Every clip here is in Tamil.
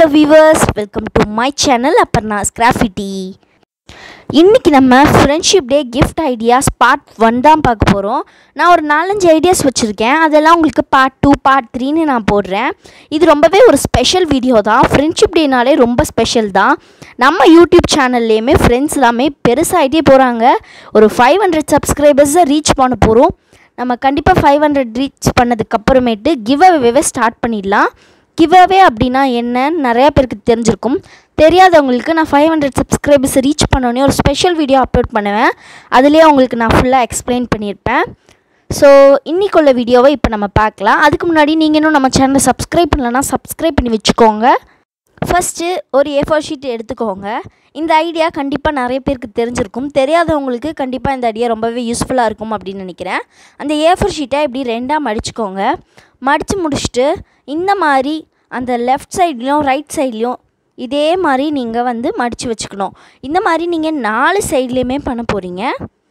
hello viewers welcome to my channel அப்புறம் நான் ஸ்கிராஃபிட்டி இன்றைக்கி நம்ம friendship day gift ideas part one தான் பார்க்க போகிறோம் நான் ஒரு நாலஞ்சு ஐடியாஸ் வச்சுருக்கேன் அதெல்லாம் உங்களுக்கு பார்ட் டூ பார்ட் த்ரீன்னு நான் போடுறேன் இது ரொம்பவே ஒரு ஸ்பெஷல் வீடியோ தான் ஃப்ரெண்ட்ஷிப் டேனாலே ரொம்ப ஸ்பெஷல் தான் நம்ம யூடியூப் சேனல்லையுமே ஃப்ரெண்ட்ஸ் எல்லாமே பெருசாகிட்டே போகிறாங்க ஒரு ஃபைவ் ஹண்ட்ரட் சப்ஸ்கிரைபர்ஸை ரீச் பண்ண போகிறோம் நம்ம கண்டிப்பாக ஃபைவ் ஹண்ட்ரட் ரீச் பண்ணதுக்கப்புறமேட்டு கிவ் அவேவே ஸ்டார்ட் பண்ணிடலாம் கிவ் அவே அப்படின்னா என்னன்னு நிறையா பேருக்கு தெரிஞ்சிருக்கும் தெரியாதவங்களுக்கு நான் ஃபைவ் ஹண்ட்ரட் சப்ஸ்கிரைபர்ஸ் ரீச் பண்ணோன்னே ஒரு ஸ்பெஷல் வீடியோ அப்லோட் பண்ணுவேன் அதுலேயே உங்களுக்கு நான் ஃபுல்லாக எக்ஸ்பிளைன் பண்ணியிருப்பேன் ஸோ இன்றைக்குள்ள வீடியோவை இப்போ நம்ம பார்க்கலாம் அதுக்கு முன்னாடி நீங்கள் இன்னும் நம்ம சேனலை சப்ஸ்கிரைப் பண்ணலன்னா சப்ஸ்கிரைப் பண்ணி வச்சுக்கோங்க ஃபஸ்ட்டு ஒரு ஏ ஃபோர் ஷீட் எடுத்துக்கோங்க இந்த ஐடியா கண்டிப்பாக நிறைய பேருக்கு தெரிஞ்சிருக்கும் தெரியாதவங்களுக்கு கண்டிப்பாக இந்த ஐடியா ரொம்பவே யூஸ்ஃபுல்லாக இருக்கும் அப்படின்னு நினைக்கிறேன் அந்த ஏ ஃபோர் ஷீட்டை இப்படி ரெண்டாக மடிச்சுக்கோங்க மடித்து முடிச்சுட்டு இந்த மாதிரி அந்த லெஃப்ட் சைட்லேயும் ரைட் சைட்லேயும் இதே மாதிரி நீங்கள் வந்து மடித்து வச்சுக்கணும் இந்த மாதிரி நீங்கள் நாலு சைட்லேயுமே பண்ண போகிறீங்க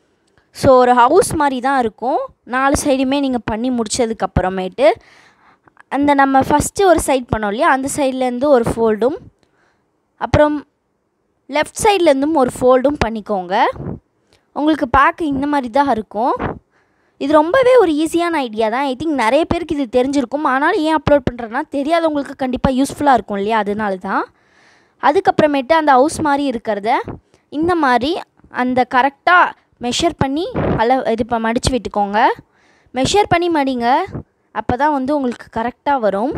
ஸோ ஒரு ஹவுஸ் மாதிரி தான் இருக்கும் நாலு சைடுமே நீங்கள் பண்ணி முடிச்சதுக்கப்புறமேட்டு அந்த நம்ம ஃபஸ்ட்டு ஒரு சைட் பண்ணோம் இல்லையா அந்த சைட்லேருந்து ஒரு ஃபோல்டும் அப்புறம் லெஃப்ட் சைட்லேருந்தும் ஒரு ஃபோல்டும் பண்ணிக்கோங்க உங்களுக்கு பார்க்க இந்த மாதிரி தான் இருக்கும் இது ரொம்பவே ஒரு ஈஸியான ஐடியா தான் ஐ திங்க் நிறைய பேருக்கு இது தெரிஞ்சிருக்கும் ஆனாலும் ஏன் அப்லோட் பண்ணுறேன்னா தெரியாதவங்களுக்கு கண்டிப்பாக யூஸ்ஃபுல்லாக இருக்கும் இல்லையா அதனால தான் அதுக்கப்புறமேட்டு அந்த ஹவுஸ் மாதிரி இருக்கிறத இந்த மாதிரி அந்த கரெக்டாக மெஷர் பண்ணி அள இது இப்போ மடித்து விட்டுக்கோங்க மெஷர் பண்ணி மடிங்க அப்போ தான் வந்து உங்களுக்கு கரெக்டாக வரும்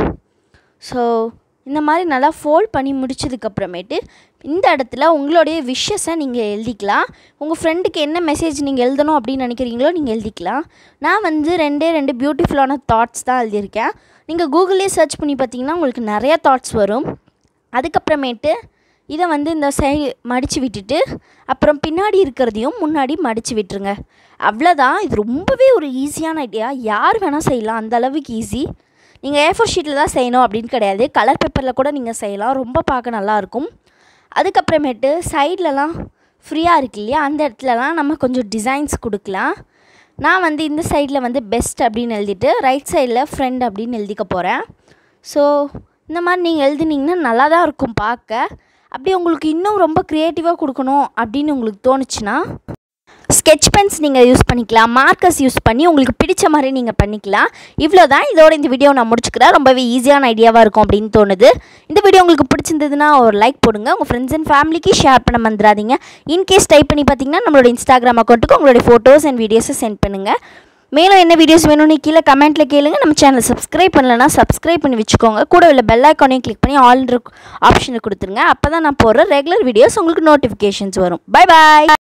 ஸோ இந்த மாதிரி நல்லா ஃபோல்ட் பண்ணி முடிச்சதுக்கப்புறமேட்டு இந்த இடத்துல உங்களுடைய விஷஸை நீங்கள் எழுதிக்கலாம் உங்கள் ஃப்ரெண்டுக்கு என்ன மெசேஜ் நீங்கள் எழுதணும் அப்படின்னு நினைக்கிறீங்களோ நீங்கள் எழுதிக்கலாம் நான் வந்து ரெண்டே ரெண்டு பியூட்டிஃபுல்லான தாட்ஸ் தான் எழுதியிருக்கேன் நீங்கள் கூகுளே சர்ச் பண்ணி பார்த்தீங்கன்னா உங்களுக்கு நிறையா தாட்ஸ் வரும் அதுக்கப்புறமேட்டு இதை வந்து இந்த சை மடித்து விட்டுட்டு அப்புறம் பின்னாடி இருக்கிறதையும் முன்னாடி மடித்து விட்டுருங்க அவ்வளோதான் இது ரொம்பவே ஒரு ஈஸியான ஐடியா யார் வேணால் செய்யலாம் அந்த அளவுக்கு ஈஸி நீங்கள் ஏ ஃபோர் ஷீட்டில் தான் செய்யணும் அப்படின்னு கிடையாது கலர் பேப்பரில் கூட நீங்கள் செய்யலாம் ரொம்ப பார்க்க நல்லாயிருக்கும் அதுக்கப்புறமேட்டு சைட்லலாம் ஃப்ரீயாக இருக்கு இல்லையா அந்த இடத்துலலாம் நம்ம கொஞ்சம் டிசைன்ஸ் கொடுக்கலாம் நான் வந்து இந்த சைடில் வந்து பெஸ்ட் அப்படின்னு எழுதிட்டு ரைட் சைடில் ஃப்ரெண்ட் அப்படின்னு எழுதிக்க போகிறேன் ஸோ இந்த மாதிரி நீங்கள் எழுதுனீங்கன்னா நல்லா தான் இருக்கும் பார்க்க அப்படி உங்களுக்கு இன்னும் ரொம்ப க்ரியேட்டிவாக கொடுக்கணும் அப்படின்னு உங்களுக்கு தோணுச்சுன்னா ஸ்கெட்ச் பென்ஸ் நீங்கள் யூஸ் பண்ணிக்கலாம் மார்க்கர்ஸ் யூஸ் பண்ணி உங்களுக்கு பிடிச்ச மாதிரி நீங்கள் பண்ணிக்கலாம் இவ்வளோ தான் இதோட இந்த வீடியோ நான் முடிச்சுக்கிறேன் ரொம்பவே ஈஸியான ஐடியாவாக இருக்கும் அப்படின்னு தோணுது இந்த வீடியோ உங்களுக்கு பிடிச்சிருந்ததுன்னா ஒரு லைக் போடுங்க உங்கள் ஃப்ரெண்ட்ஸ் அண்ட் ஃபேமிலிக்கு ஷேர் பண்ண மறந்துடாதீங்க இன்கேஸ் டைப் பண்ணி பார்த்தீங்கன்னா நம்மளோட இன்ஸ்டாகிராம் அக்கௌண்ட்டுக்கு உங்களுடைய ஃபோட்டோஸ் அண்ட் வீடியோஸை சென்ட் பண்ணுங்கள் மேலும் என்ன வீடியோஸ் வேணும்னு கீழே கமெண்ட்டில் கேளுங்க நம்ம சேனலை சப்ஸ்கிரைப் பண்ணலன்னா சப்ஸ்கிரைப் பண்ணி வச்சுக்கோங்க கூட உள்ள பெல் ஐக்கானையும் கிளிக் பண்ணி ஆல் ஆப்ஷனை கொடுத்துருங்க அப்போ தான் நான் போடுற ரெகுலர் வீடியோஸ் உங்களுக்கு நோட்டிஃபிகேஷன்ஸ் வரும் பை பாய்